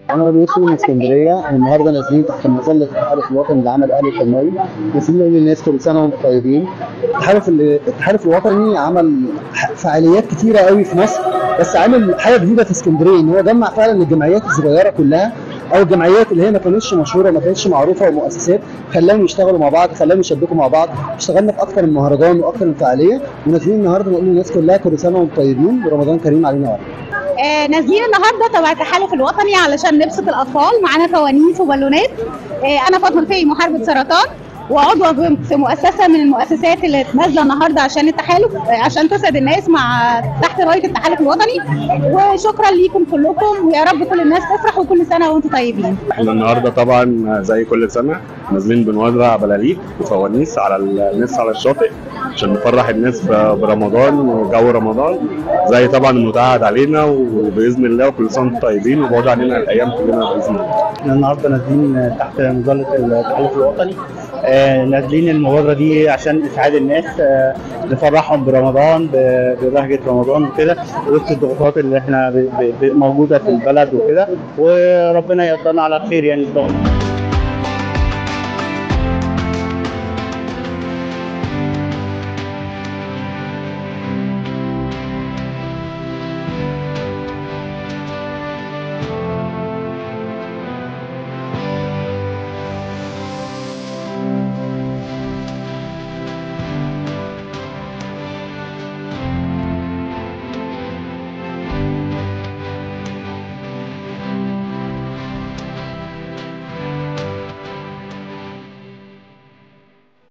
انا بيوسف من اسكندريه النهارده نازلين تحت مظله التحالف الوطني اللي عمل اهلي الحماوي نازلين نقول للناس كل سنه وانتم طيبين التحالف التحالف الوطني عمل فعاليات كتيره قوي في مصر بس عامل حاجه جديده في اسكندريه ان هو جمع فعلا الجمعيات الصغيره كلها او الجمعيات اللي هي ما كانتش مشهوره ما كانتش معروفه ومؤسسات خلاهم يشتغلوا مع بعض خلاهم يشبكوا مع بعض اشتغلنا في اكتر من مهرجان واكتر من فعاليه ونازلين النهارده نقول للناس كلها كل سنه وانتم طيبين ورمضان كريم علينا وعليكم آه نازلين النهارده تبع التحالف الوطني علشان نبسط الاطفال معانا فوانيس وبالونات آه انا فاطمه الفقي محاربه سرطان وعضوه في مؤسسه من المؤسسات اللي نازله النهارده عشان التحالف عشان تسعد الناس مع تحت رايه التحالف الوطني وشكرا ليكم كلكم ويا رب كل الناس تفرح وكل سنه وانتم طيبين. احنا النهارده طبعا زي كل سنه نازلين بنوزع بلاليك وفوانيس على الناس على الشاطئ عشان نفرح الناس برمضان وجو رمضان زي طبعا المتعهد علينا وباذن الله كل سنه وانتم طيبين وبعد علينا الايام كلنا باذن الله. احنا النهارده نازلين تحت مظله التحالف الوطني آه نازلين المبادره دي عشان اسعاد الناس آه نفرحهم برمضان ببهجه رمضان وكده وسط الضغوطات اللي احنا ب ب موجوده في البلد وكده وربنا يقدرنا على خير يعني ان شاء الله